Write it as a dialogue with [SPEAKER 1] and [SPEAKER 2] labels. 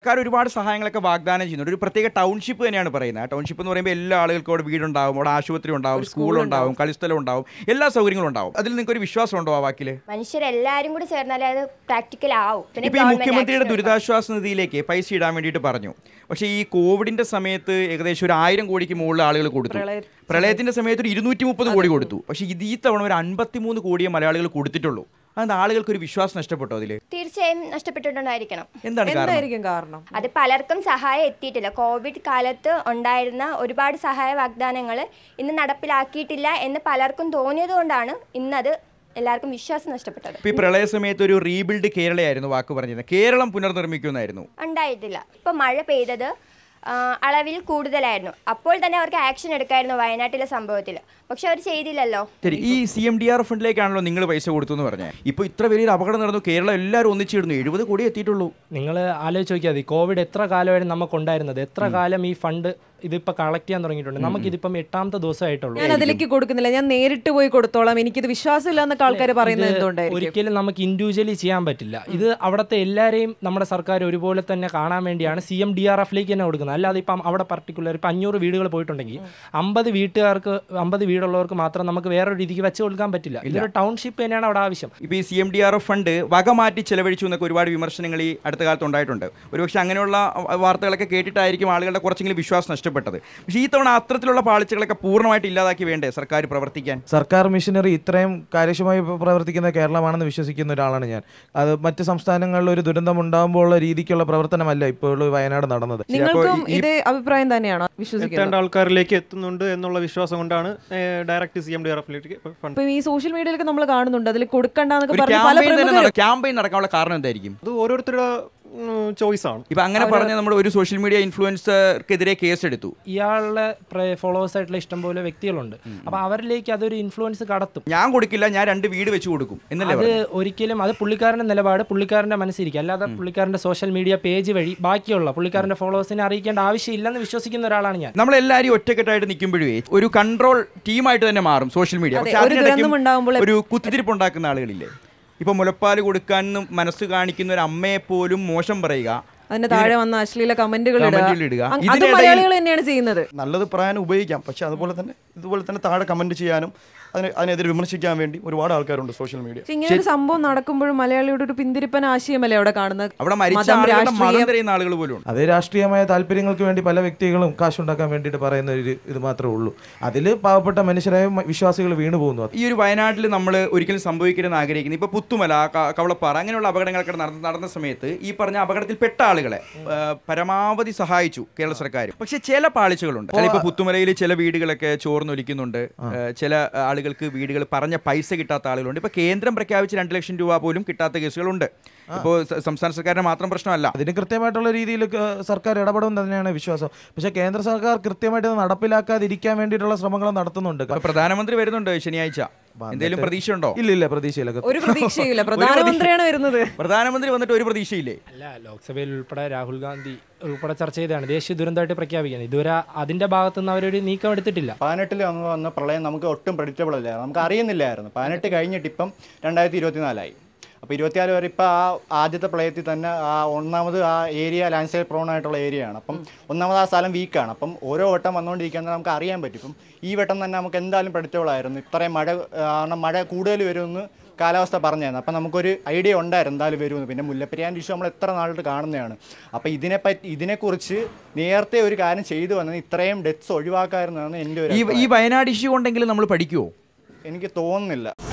[SPEAKER 1] സർക്കാർ ഒരുപാട് സഹായങ്ങളൊക്കെ വാഗ്ദാനം ചെയ്യുന്നുണ്ട് ഒരു പ്രത്യേക ടൗൺഷിപ്പ് തന്നെയാണ് പറയുന്നത് ആ ടൗൺഷിപ്പ് എന്ന് പറയുമ്പോൾ എല്ലാ ആളുകൾക്കും അവിടെ വീടുണ്ടാവും അവിടെ ആശുപത്രി ഉണ്ടാവും സ്കൂൾ ഉണ്ടാവും കളിസ്ഥലം ഉണ്ടാവും എല്ലാ സൗകര്യങ്ങളും ഉണ്ടാവും അതിൽ നിങ്ങൾക്ക് ഒരു വിശ്വാസം ഉണ്ടോ ആ വാക്കിൽ
[SPEAKER 2] മനുഷ്യരെല്ലാരും കൂടി ചേർന്നാലേ അത് പ്രാക്ടിക്കൽ ആവും പിന്നെ
[SPEAKER 1] ഇപ്പൊ ഈ
[SPEAKER 2] government
[SPEAKER 1] മുഖ്യമന്ത്രിയുടെ
[SPEAKER 2] action
[SPEAKER 1] ദുരിതാശ്വാസ നിധിയിലേക്ക് പൈസ ഇടാൻ വേണ്ടിയിട്ട് പറഞ്ഞു പക്ഷേ ഈ കോവിഡിന്റെ സമയത്ത് ഏകദേശം ഒരു ആയിരം കോടിക്ക് മുകളിൽ ആളുകൾ കൊടുത്തു പ്രളയത്തിന്റെ സമയത്ത് ഒരു ഇരുന്നൂറ്റി മുപ്പത് കോടി കൊടുത്തു പക്ഷേ ഇത് ഈ തവണ ഒരു അൻപത്തിമൂന്ന് കോടിയെ മലയാളികൾ കൊടുത്തിട്ടുള്ളൂ അത് ആളുകൾക്ക് ഒരു വിശ്വാസം നഷ്ടപ്പെട്ടോ അതിൽ
[SPEAKER 2] തീർച്ചയായും നഷ്ടപ്പെട്ടിട്ടുണ്ടായിരിക്കണം
[SPEAKER 1] എന്താണ് കാരണം
[SPEAKER 3] എന്തായിരിക്കും കാരണം
[SPEAKER 2] അത് പലർക്കും സഹായം എത്തിയിട്ടില്ല കോവിഡ് കാലത്ത് ഉണ്ടായിരുന്ന ഒരുപാട് സഹായ വാഗ്ദാനങ്ങൾ ഇന്ന് നടപ്പിലാക്കിയിട്ടില്ല എന്ന് പലർക്കും തോന്നിയത് കൊണ്ടാണ് ഇന്നത് എല്ലാവർക്കും വിശ്വാസം നഷ്ടപ്പെട്ടത്
[SPEAKER 1] ഇപ്പൊ ഈ പ്രളയ സമയത്ത് ഒരു റീബിൽഡ് കേരളയായിരുന്നു വാക്ക് പറഞ്ഞിരുന്നത് കേരളം പുനർനിർമ്മിക്കുമെന്നായിരുന്നു
[SPEAKER 2] ഉണ്ടായിട്ടില്ല ഇപ്പൊ മഴ പെയ്തത് ആ, അളവിൽ കൂടുതലായിരുന്നു അപ്പോൾ തന്നെ അവർക്ക് ആക്ഷൻ എടുക്കായിരുന്നു വയനാട്ടിലെ സംഭവത്തിൽ പക്ഷെ അവർ ചെയ്തില്ലല്ലോ
[SPEAKER 1] ശരി ഈ സി എം ഡി ആർ ഫണ്ടിലേക്കാണല്ലോ നിങ്ങൾ പൈസ കൊടുത്തു എന്ന് പറഞ്ഞത് ഇപ്പോൾ ഇത്ര വലിയൊരു അപകടം നടന്നു കേരളം എല്ലാവരും ഒന്നിച്ചിടുന്നു എഴുപത് കോടി എത്തിയിട്ടുള്ളൂ
[SPEAKER 4] നിങ്ങൾ ആലോചിച്ച് നോക്കിയാൽ മതി കോവിഡ് എത്ര കാലമായിരുന്നു നമുക്കുണ്ടായിരുന്നത് എത്ര കാലം ഈ ഫണ്ട് ഇതിപ്പോൾ കളക്ട് ചെയ്യാൻ തുടങ്ങിയിട്ടുണ്ട് നമുക്കിതിപ്പം എട്ടാമത്തെ ദിവസമായിട്ടുള്ളൂ
[SPEAKER 3] ഞാൻ അതിലേക്ക് കൊടുക്കുന്നില്ല ഞാൻ നേരിട്ട് പോയി കൊടുത്തോളാം എനിക്കിത് വിശ്വാസമില്ല എന്നൊക്കെ ആൾക്കാർ പറയുന്നത്
[SPEAKER 4] ഇത്
[SPEAKER 3] എന്തുകൊണ്ടായിരിക്കും
[SPEAKER 4] ഒരിക്കലും നമുക്ക് ഇൻഡിവിജ്വലി ചെയ്യാൻ പറ്റില്ല ഇത് അവിടുത്തെ എല്ലാവരെയും നമ്മുടെ സർക്കാർ ഒരുപോലെ തന്നെ കാണാൻ വേണ്ടിയാണ് സി എം ഡി ആർ എഫിലേക്ക് തന്നെ കൊടുക്കുന്നത് അല്ലാതെ ഇപ്പം അവിടെ പർട്ടിക്കുലർ ഇപ്പം അഞ്ഞൂറ് വീടുകൾ പോയിട്ടുണ്ടെങ്കിൽ അമ്പത് വീട്ടുകാർക്ക് അമ്പത് വീടുള്ളവർക്ക് മാത്രം നമുക്ക് വേറൊരു രീതിക്ക് വെച്ച് കൊടുക്കാൻ പറ്റില്ല ഇതൊരു ടൗൺഷിപ്പ് തന്നെയാണ് അവിടെ ആവശ്യം
[SPEAKER 1] ഇപ്പോൾ ഈ C M D R F fund വക മാറ്റി ചെലവഴിച്ചു എന്നൊക്കെ ഒരുപാട് വിമർശനങ്ങൾ ഈ അടുത്ത കാലത്ത് ഉണ്ടായിട്ടുണ്ട് ഒരുപക്ഷെ അങ്ങനെയുള്ള വാർത്തകളൊക്കെ കേട്ടിട്ടായിരിക്കും ആളുകളുടെ കുറച്ചെങ്കിലും വിശ്വാസം നഷ്ടപ്പെട്ടത് പക്ഷേ ഈ തവണ അത്തരത്തിലുള്ള പാളിച്ചകളൊക്കെ പൂർണ്ണമായിട്ട് ഇല്ലാതാക്കി വേണ്ടേ സർക്കാർ പ്രവർത്തിക്കാൻ
[SPEAKER 5] സർക്കാർ മിഷനറി ഇത്രയും കാര്യക്ഷമമായി പ്ര- പ്രവർത്തിക്കുന്ന കേരളമാണെന്ന് വിശ്വസിക്കുന്ന ഒരാളാണ് ഞാൻ അത് മറ്റ് സംസ്ഥാനങ്ങളിൽ ഒരു ദുരന്തം ഉണ്ടാകുമ്പോൾ ഉള്ള രീതിക്കുള്ള പ്രവർത്തനമല്ല ഇപ്പോൾ വയനാട് നടന്നത്
[SPEAKER 3] നിങ്ങൾക്കും
[SPEAKER 1] ഈ-
[SPEAKER 3] ഇതേ അഭിപ്രായം തന്നെയാണോ വിശ്വസിക്കുന്നത്
[SPEAKER 6] എത്തേണ്ട ആൾക്കാരിലേക്ക് എത്തുന്നുണ്ട് എന്നുള്ള വിശ്വാസം കൊണ്ടാണ് direct C M D R എഫിലേക്ക് ഫണ്ട്
[SPEAKER 3] ഇപ്പൊ ഈ സോഷ്യൽ മീഡിയയിലൊക്കെ നമ്മൾ കാണുന്നുണ്ട് അതിൽ കൊടുക്കണ്ടെന്നൊക്കെ
[SPEAKER 1] ഒരു
[SPEAKER 3] പറഞ്ഞ് പല
[SPEAKER 1] ക്യാമ്പയിൻ തന്നെ
[SPEAKER 3] പ്രമുഖരും
[SPEAKER 1] നട- ക്യാമ്പയിൻ നടക്കാനുള്ള കാരണം എന്തായിരിക്കും
[SPEAKER 6] അത് ഓരോരുത്തരുടെ ചോയ്സ് ആണ്
[SPEAKER 1] ഇപ്പൊ അങ്ങനെ പറഞ്ഞ നമ്മുടെ ഒരു സോഷ്യൽ മീഡിയ ഇൻഫ്ലുവൻസർക്കെതിരെ കേസ് എടുത്തു
[SPEAKER 4] ഇയാളുടെ ഫോളോവേഴ്സ് ആയിട്ടുള്ള ഇഷ്ടംപോലെ വ്യക്തികളുണ്ട് അപ്പൊ അവരിലേക്ക് അതൊരു ഇൻഫ്ലുവൻസ് കടത്തും
[SPEAKER 1] ഞാൻ കൊടുക്കില്ല ഞാൻ രണ്ട് വീട് വെച്ച് കൊടുക്കും എന്നല്ലേ
[SPEAKER 4] അത്
[SPEAKER 1] പറഞ്ഞത്?
[SPEAKER 4] ഒരിക്കലും അത് പുള്ളിക്കാരന്റെ നിലപാട് പുള്ളിക്കാരന്റെ മനസ്സിരിക്കും അല്ലാതെ പുള്ളിക്കാരന്റെ സോഷ്യൽ മീഡിയ പേജ് വഴി ബാക്കിയുള്ള പുള്ളിക്കാരന്റെ ഫോളോവേഴ്സിനെ അറിയിക്കേണ്ട ആവശ്യമില്ലെന്ന് വിശ്വസിക്കുന്ന ഒരാളാണ് ഞാൻ
[SPEAKER 1] നമ്മളെല്ലാവരും ഒറ്റക്കെട്ടായിട്ട് നിൽക്കുമ്പോഴേ ഒരു കൺട്രോൾ ടീമായിട്ട് തന്നെ മാറും സോഷ്യൽ മീഡിയ
[SPEAKER 3] അതെ,
[SPEAKER 1] പക്ഷെ
[SPEAKER 3] ഒരു
[SPEAKER 1] അതിനിടയ്ക്കും
[SPEAKER 3] ദുരന്തം ഉണ്ടാകുമ്പോൾ
[SPEAKER 1] ഒരു കുത്തിരിപ്പ് ഉണ്ടാക്കുന്ന ആളുകളില്ലേ ഇപ്പൊ മുലപ്പാൽ കൊടുക്കാൻ മനസ്സ് കാണിക്കുന്ന ഒരു അമ്മയെ പോലും മോശം പറയുക
[SPEAKER 3] അതിന് താഴെ വന്ന അശ്ലീല കമന്റുകൾ
[SPEAKER 1] കമന്റുകൾ ഇടുക.
[SPEAKER 3] അത്
[SPEAKER 1] ഇതിനിടയിൽ-
[SPEAKER 3] മലയാളികൾ തന്നെയാണ് ചെയ്യുന്നത്
[SPEAKER 7] നല്ലത് പറയാൻ ഉപയോഗിക്കാം പക്ഷെ അതുപോലെ തന്നെ ഇതുപോലെ തന്നെ താഴെ കമന്റ് ചെയ്യാനും അതിന് അതിനെതിരെ വിമർശിക്കാൻ വേണ്ടി ഒരുപാട് ആൾക്കാരുണ്ട് സോഷ്യൽ മീഡിയ
[SPEAKER 3] പക്ഷെ ഇങ്ങനെ ഒരു സംഭവം നടക്കുമ്പോഴും മലയാളിയുടെ ഒരു പിന്തിരിപ്പൻ ആശയമല്ലേ അവിടെ കാണുന്നത്
[SPEAKER 1] അവിടെ മരിച്ച
[SPEAKER 3] മതം,
[SPEAKER 1] ആളുകളുടെ മതം
[SPEAKER 3] രാഷ്ട്രീയം
[SPEAKER 1] തിരയുന്ന ആളുകൾ പോലും ഉണ്ട്
[SPEAKER 5] അത് രാഷ്ട്രീയമായ താല്പര്യങ്ങൾക്ക് വേണ്ടി പല വ്യക്തികളും കാശുണ്ടാക്കാൻ വേണ്ടിയിട്ട് പറയുന്ന ഒരു ഇത് മാത്രമേ ഉള്ളൂ അതിൽ പാവപ്പെട്ട മനുഷ്യരായ മ- വിശ്വാസികൾ വീണു പോകുന്നു
[SPEAKER 1] ഈ ഒരു വയനാട്ടിൽ നമ്മൾ ഒരിക്കലും സംഭവിക്കരുതെന്ന് ആഗ്രഹിക്കുന്നത് ഇപ്പൊ പുത്തുമല ക- കവളപ്പാറ അങ്ങനെയുള്ള അപകടങ്ങളൊക്കെ നടന്ന നടന്ന സമയത്ത് ഈ പറഞ്ഞ അപകടത്തിൽപ്പെട്ട ആളുകളെ ആ, പരമാവധി സഹായിച്ചു കേരള സർക്കാർ പക്ഷെ ചില പാളിച്ചകളുണ്ട് അതായത് ഇപ്പൊ പുത്തുമലയിൽ ചില വീടുകളൊക്കെ ചോർന്നൊലിക്കുന്നുണ്ട് ആ, ചില ആളുകൾക്ക് വീടുകൾ പറഞ്ഞ പൈസ കിട്ടാത്ത ആളുകളുണ്ട് ഇപ്പൊ കേന്ദ്രം പ്രഖ്യാപിച്ച രണ്ട് ലക്ഷം രൂപ പോലും കിട്ടാത്ത കേസുകളുണ്ട് ഇപ്പോൾ സംസ്ഥാന സർക്കാരിന്റെ മാത്രം പ്രശ്നമല്ല
[SPEAKER 5] അതിന് കൃത്യമായിട്ടുള്ള രീതിയിൽ സർക്കാർ ഇടപെടും തന്നെയാണ് വിശ്വാസം പക്ഷേ കേന്ദ്ര സർക്കാർ കൃത്യമായിട്ട് ഇത് നടപ്പിലാക്കാതിരിക്കാൻ വേണ്ടിയിട്ടുള്ള ശ്രമങ്ങൾ നടത്തുന്നുണ്ട്
[SPEAKER 1] ഇപ്പൊ പ്രധാനമന്ത്രി വരുന്നുണ്ട് ശനിയാഴ്ച എന്തെങ്കിലും പ്രതീക്ഷയുണ്ടോ
[SPEAKER 5] ഇല്ല ഇല്ല പ്രതീക്ഷയില്ല
[SPEAKER 3] ഒരു പ്രതീക്ഷയില്ല പ്രധാനമന്ത്രിയാണ് വരുന്നത്
[SPEAKER 1] പ്രധാനമന്ത്രി വന്നിട്ട് ഒരു പ്രതീക്ഷയില്ലേ
[SPEAKER 4] അല്ല ലോക്സഭയിൽ ഉൾപ്പെടെ രാഹുൽ ഗാന്ധി ഉൾപ്പെടെ ചർച്ച ചെയ്തതാണ് ദേശീയ ദുരന്തമായിട്ട് പ്രഖ്യാപിക്കുന്നത് ഇതുവരെ അതിന്റെ ഭാഗത്തുനിന്ന് അവരൊരു നീക്കം എടുത്തിട്ടില്ല
[SPEAKER 8] പതിനെട്ടിൽ അന്ന് വന്ന പ്രളയം നമുക്ക് ഒട്ടും പ്രഡിക്റ്റബിൾ അല്ലായിരുന്നു നമുക്ക് അറിയുന്നില്ലായിരുന്നു പതിനെട്ട് കഴിഞ്ഞിട്ട് ഇപ്പം രണ്ടായിരത്തി ഇരുപത്തിനാലായി അപ്പോൾ ഇരുപത്തിനാല് വരെ ഇപ്പോൾ ആ ആദ്യത്തെ പ്രളയത്തിൽ തന്നെ ആ ഒന്നാമത് ആ ഏരിയ ലാൻഡ് സ്ലൈഡ് പ്രോൺ ആയിട്ടുള്ള ഏരിയയാണ് അപ്പം ഒന്നാമത് ആ സ്ഥലം വീക്കാണ് അപ്പം ഓരോ വട്ടം വന്നുകൊണ്ടിരിക്കുന്നത് നമുക്ക് അറിയാൻ പറ്റും ഇപ്പം ഈ വട്ടം തന്നെ നമുക്ക് എന്തായാലും പ്രഡിക്റ്റബിൾ ആയിരുന്നു ഇത്രയും മഴ കാരണം മഴ കൂടുതൽ വരുമെന്ന് കാലാവസ്ഥ പറഞ്ഞായിരുന്നു അപ്പം നമുക്കൊരു ഐഡിയ ഉണ്ടായിരുന്നു എന്തായാലും വരുമെന്ന് പിന്നെ മുല്ലപ്പെരിയാൻ ഇഷ്യൂ നമ്മൾ എത്ര നാളിട്ട് കാണുന്നതാണ് അപ്പോൾ ഇതിനെപ്പറ്റി ഇതിനെക്കുറിച്ച് നേരത്തെ ഒരു കാര്യം ചെയ്തു വന്നത് ഇത്രയും ഡെത്ത്സ് ഒഴിവാക്കാമായിരുന്നതാണ് എൻ്റെ ഒരു
[SPEAKER 1] ഈ ഈ
[SPEAKER 8] അഭിപ്രായം.
[SPEAKER 1] വയനാട് ഇഷ്യൂ ഉണ്ടെങ്കിൽ നമ്മൾ പഠിക്കുമോ
[SPEAKER 8] എനിക്ക് തോന്നുന്നില്ല